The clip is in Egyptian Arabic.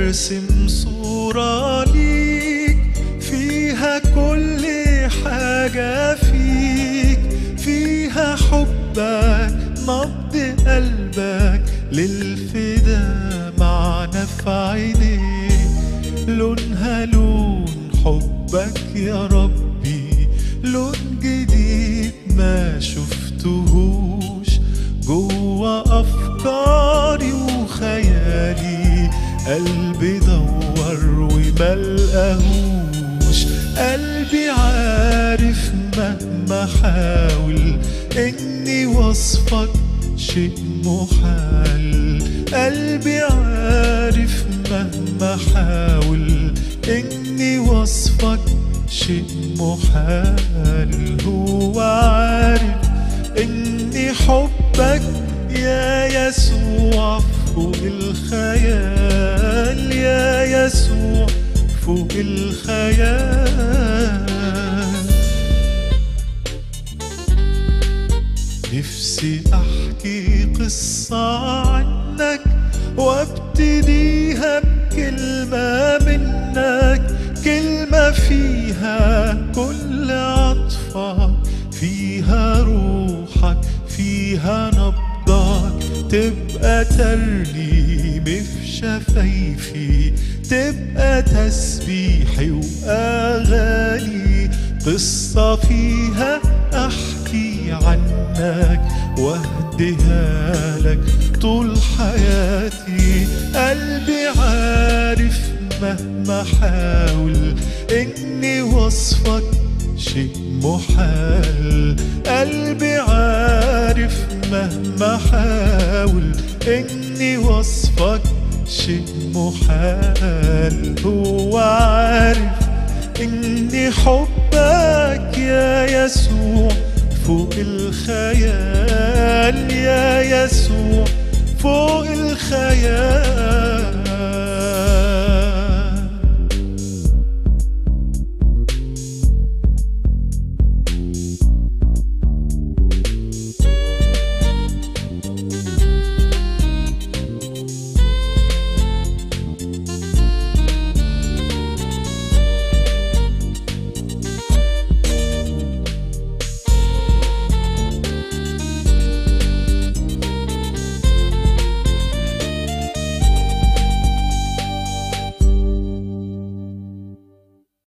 برسم صورة ليك فيها كل حاجة فيك فيها حبك نبض قلبك للفدا معنى في عينيك لونها لون حبك يا ربي لون جديد ما شفتهوش جوا أفكاري وخيالي قلبي دور وملقاهوش قلبي عارف مهما حاول إني وصفك شيء محال قلبي عارف مهما حاول إني وصفك شيء محال هو عارف إني حبك يا يسوع فوق الخيال يا يسوع فوق الخيال نفسي احكي قصة عنك وابتديها بكلمة منك كلمة فيها كل عطفك فيها روحك فيها نبضك تبقى ترنيم في شفايفي تبقى تسبيحي واغاني قصة فيها احكي عنك واهديها لك طول حياتي قلبي عارف مهما حاول اني وصفك شيء محال قلبي عارف مهما حاول اني وصفك شيء محال هو عارف اني حبك يا يسوع فوق الخيال يا يسوع فوق الخيال